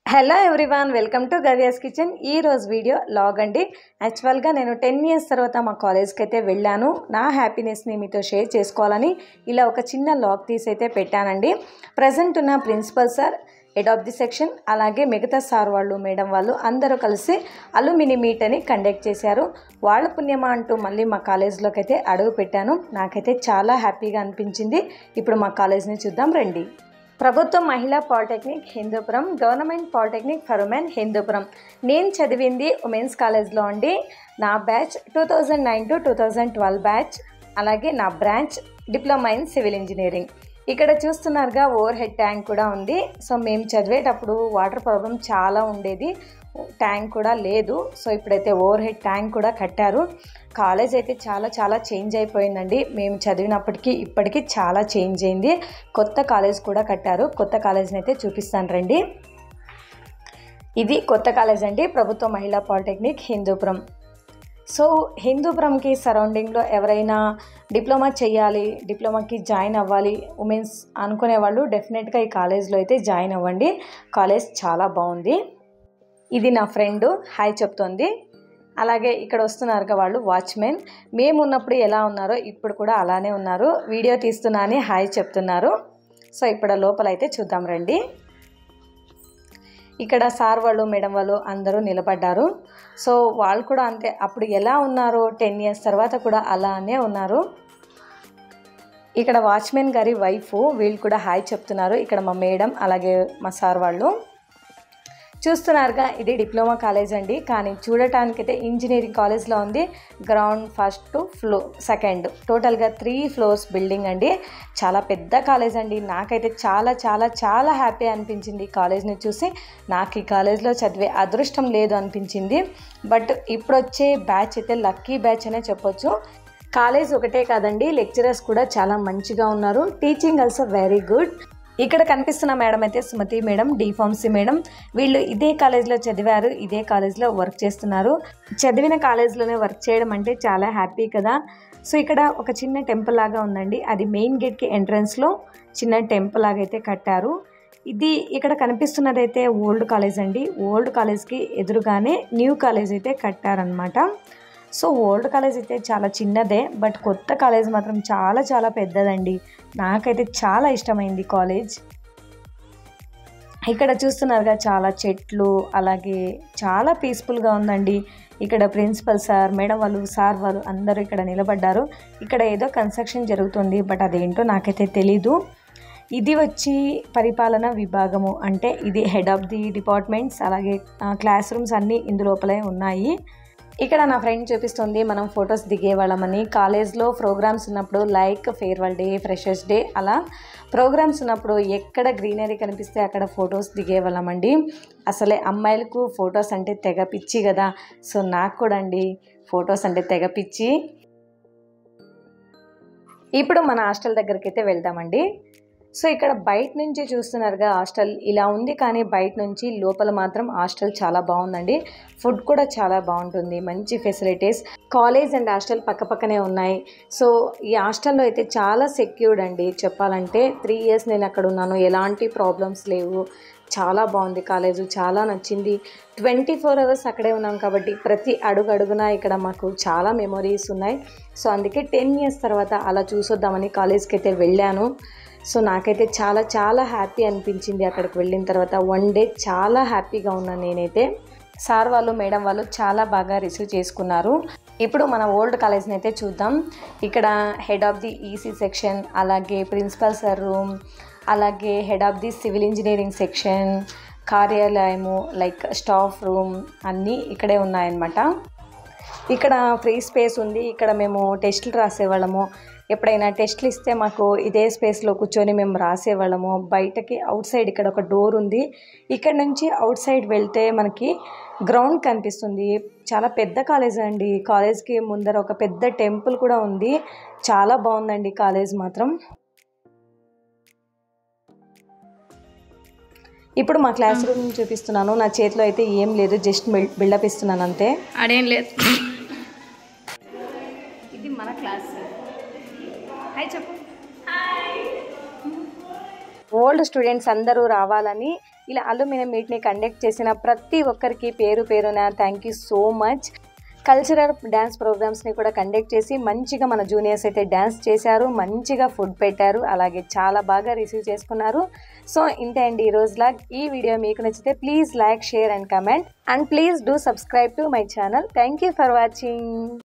hello everyone welcome to Gavyas kitchen ఈ రోజు video log అండి యాక్చువల్గా నేను టెన్ ఇయర్స్ తర్వాత మా కాలేజ్కి అయితే వెళ్ళాను నా హ్యాపీనెస్ని మీతో షేర్ చేసుకోవాలని ఇలా ఒక చిన్న లాగ్ తీసి అయితే పెట్టానండి ప్రజెంట్ ఉన్న principal sir head of the section అలాగే మిగతా సార్ వాళ్ళు మేడం వాళ్ళు అందరూ కలిసి అలుమిని మీట్ అని కండక్ట్ చేశారు వాళ్ళ పుణ్యమా అంటూ మళ్ళీ మా కాలేజ్లోకి అయితే అడుగు పెట్టాను నాకైతే చాలా హ్యాపీగా అనిపించింది ఇప్పుడు మా కాలేజ్ని చూద్దాం రండి ప్రభుత్వ మహిళా polytechnic Hindupuram government polytechnic for women Hindupuram నేను చదివింది ఉమెన్స్ కాలేజ్లో అండి నా batch two thousand nine to two thousand twelve batch అలాగే నా branch diploma in civil engineering ఇక్కడ చూస్తున్నారుగా ఓవర్ హెడ్ ట్యాంక్ కూడా ఉంది సో మేము చదివేటప్పుడు వాటర్ ప్రాబ్లం చాలా ఉండేది ట్యాంక్ కూడా లేదు సో ఇప్పుడైతే ఓవర్ హెడ్ ట్యాంక్ కూడా కట్టారు కాలేజ్ అయితే చాలా చాలా చేంజ్ అయిపోయిందండి మేము చదివినప్పటికీ ఇప్పటికీ చాలా చేంజ్ అయింది కొత్త కాలేజ్ కూడా కట్టారు కొత్త కాలేజ్ని అయితే చూపిస్తాను రండి ఇది కొత్త కాలేజ్ అండి ప్రభుత్వ మహిళా పాలిటెక్నిక్ హిందూపురం సో హిందూపురంకి సరౌండింగ్లో ఎవరైనా డిప్లొమా చేయాలి డిప్లొమాకి జాయిన్ అవ్వాలి ఉమెన్స్ అనుకునే వాళ్ళు డెఫినెట్గా ఈ కాలేజ్లో అయితే జాయిన్ అవ్వండి కాలేజ్ చాలా బాగుంది ఇది నా ఫ్రెండ్ హాయ్ చెప్తోంది అలాగే ఇక్కడ వస్తున్నారుగా వాళ్ళు వాచ్మెన్ మేము ఉన్నప్పుడు ఎలా ఉన్నారో ఇప్పుడు కూడా అలానే ఉన్నారు వీడియో తీస్తున్నా అని హాయ్ చెప్తున్నారు సో ఇప్పుడు లోపల అయితే చూద్దాం రండి ఇక్కడ సార్ వాళ్ళు మేడం వాళ్ళు అందరూ నిలబడ్డారు సో వాళ్ళు కూడా అంతే అప్పుడు ఎలా ఉన్నారో టెన్ ఇయర్స్ తర్వాత కూడా అలానే ఉన్నారు ఇక్కడ వాచ్మెన్ గారి వైఫ్ వీళ్ళు కూడా హాయ్ చెప్తున్నారు ఇక్కడ మా మేడం అలాగే మా సార్ వాళ్ళు చూస్తున్నారుగా ఇది డిప్లొమా కాలేజ్ అండి కానీ చూడటానికైతే ఇంజనీరింగ్ కాలేజ్లో ఉంది గ్రౌండ్ ఫస్ట్ ఫ్లో సెకండ్ టోటల్గా త్రీ ఫ్లోర్స్ బిల్డింగ్ అండి చాలా పెద్ద కాలేజ్ అండి నాకైతే చాలా చాలా చాలా హ్యాపీ అనిపించింది ఈ కాలేజ్ని చూసి నాకు ఈ కాలేజ్లో చదివే అదృష్టం లేదు అనిపించింది బట్ ఇప్పుడు వచ్చే బ్యాచ్ అయితే లక్కీ బ్యాచ్ అనే చెప్పొచ్చు కాలేజ్ ఒకటే కాదండి లెక్చరర్స్ కూడా చాలా మంచిగా ఉన్నారు టీచింగ్ ఆల్సో వెరీ గుడ్ ఇక్కడ కనిపిస్తున్న మేడం అయితే సుమతి మేడం డిఫార్మసీ మేడం వీళ్ళు ఇదే కాలేజ్లో చదివారు ఇదే కాలేజ్లో వర్క్ చేస్తున్నారు చదివిన కాలేజ్లోనే వర్క్ చేయడం అంటే చాలా హ్యాపీ కదా సో ఇక్కడ ఒక చిన్న టెంపుల్ లాగా ఉందండి అది మెయిన్ గేట్కి ఎంట్రన్స్లో చిన్న టెంపుల్ లాగా అయితే కట్టారు ఇది ఇక్కడ కనిపిస్తున్నదైతే ఓల్డ్ కాలేజ్ అండి ఓల్డ్ కాలేజ్కి ఎదురుగానే న్యూ కాలేజ్ అయితే కట్టారనమాట సో ఓల్డ్ కాలేజ్ అయితే చాలా చిన్నదే బట్ కొత్త కాలేజ్ మాత్రం చాలా చాలా పెద్దదండి నాకైతే చాలా ఇష్టమైంది కాలేజ్ ఇక్కడ చూస్తున్నారుగా చాలా చెట్లు అలాగే చాలా పీస్ఫుల్గా ఉందండి ఇక్కడ ప్రిన్సిపల్ సార్ మేడం వాళ్ళు సార్ వాళ్ళు అందరూ ఇక్కడ నిలబడ్డారు ఇక్కడ ఏదో కన్స్ట్రక్షన్ జరుగుతుంది బట్ అదేంటో నాకైతే తెలీదు ఇది వచ్చి పరిపాలన విభాగము అంటే ఇది హెడ్ ఆఫ్ ది డిపార్ట్మెంట్స్ అలాగే క్లాస్ రూమ్స్ అన్నీ ఇందులోపలే ఉన్నాయి ఇక్కడ నా ఫ్రెండ్ చూపిస్తుంది మనం ఫొటోస్ దిగేవాళ్ళమని కాలేజ్లో ప్రోగ్రామ్స్ ఉన్నప్పుడు like farewell day freshers day అలా ప్రోగ్రామ్స్ ఉన్నప్పుడు ఎక్కడ గ్రీనరీ కనిపిస్తే అక్కడ ఫొటోస్ దిగేవాళ్ళమండి అసలే అమ్మాయిలకు ఫొటోస్ అంటే తెగ పిచ్చి కదా సో నాకు కూడా అండి ఫొటోస్ అంటే తెగ పిచ్చి ఇప్పుడు మన హాస్టల్ దగ్గరికి అయితే వెళ్దామండి సో ఇక్కడ బయట నుంచి చూస్తున్నారుగా హాస్టల్ ఇలా ఉంది కానీ బయట నుంచి లోపల మాత్రం హాస్టల్ చాలా బాగుందండి ఫుడ్ కూడా చాలా బాగుంటుంది మంచి ఫెసిలిటీస్ కాలేజ్ అండ్ హాస్టల్ పక్కపక్కనే ఉన్నాయి సో ఈ హాస్టల్లో అయితే చాలా సెక్యూర్డ్ అండి చెప్పాలంటే త్రీ ఇయర్స్ నేను అక్కడ ఉన్నాను ఎలాంటి ప్రాబ్లమ్స్ లేవు చాలా బాగుంది కాలేజు చాలా నచ్చింది ట్వంటీ ఫోర్ అవర్స్ అక్కడే ఉన్నాం కాబట్టి ప్రతి అడుగు అడుగున ఇక్కడ మాకు చాలా మెమొరీస్ ఉన్నాయి సో అందుకే టెన్ ఇయర్స్ తర్వాత అలా చూసొద్దామని కాలేజ్కి అయితే వెళ్ళాను సో నాకైతే చాలా చాలా హ్యాపీ అనిపించింది అక్కడికి వెళ్ళిన తర్వాత వన్ డే చాలా హ్యాపీగా ఉన్నాను నేనైతే సార్ వాళ్ళు మేడం వాళ్ళు చాలా బాగా రిసీవ్ చేసుకున్నారు ఇప్పుడు మన ఓల్డ్ కాలేజ్ని అయితే చూద్దాం ఇక్కడ head of the EC section అలాగే ప్రిన్సిపల్ సార్ రూమ్ అలాగే head of the civil engineering section కార్యాలయము లైక్ స్టాఫ్ రూమ్ అన్నీ ఇక్కడే ఉన్నాయన్నమాట ఇక్కడ ఫ్రీ స్పేస్ ఉంది ఇక్కడ మేము టెస్టులు రాసేవాళ్ళము ఎప్పుడైనా టెస్ట్లు ఇస్తే మాకు ఇదే స్పేస్లో కూర్చొని మేము రాసేవాళ్ళము బయటకి అవుట్ సైడ్ ఇక్కడ ఒక డోర్ ఉంది ఇక్కడ నుంచి అవుట్ సైడ్ వెళ్తే మనకి గ్రౌండ్ కనిపిస్తుంది చాలా పెద్ద కాలేజ్ అండి కాలేజ్కి ముందర ఒక పెద్ద టెంపుల్ కూడా ఉంది చాలా బాగుందండి కాలేజ్ మాత్రం ఇప్పుడు మా క్లాస్ రూమ్ చూపిస్తున్నాను నా చేతిలో అయితే ఏం లేదు జస్ట్ బిల్డప్ ఇస్తున్నాను అంతే అదేం లేదు ఇది మన క్లాస్ హాయ్ చెప్పు ఓల్డ్ స్టూడెంట్స్ అందరూ రావాలని ఇలా అల్యూమినియం మీట్ని కండక్ట్ చేసిన ప్రతి ఒక్కరికి పేరు పేరున thank you so much cultural dance ప్రోగ్రామ్స్ని కూడా కండక్ట్ చేసి మంచిగా మన జూనియర్స్ అయితే డ్యాన్స్ చేశారు మంచిగా ఫుడ్ పెట్టారు అలాగే చాలా బాగా రిసీవ్ చేసుకున్నారు సో ఇంతే అండి ఈ రోజులా ఈ వీడియో మీకు నచ్చితే please like share and comment and please do subscribe to my channel thank you for watching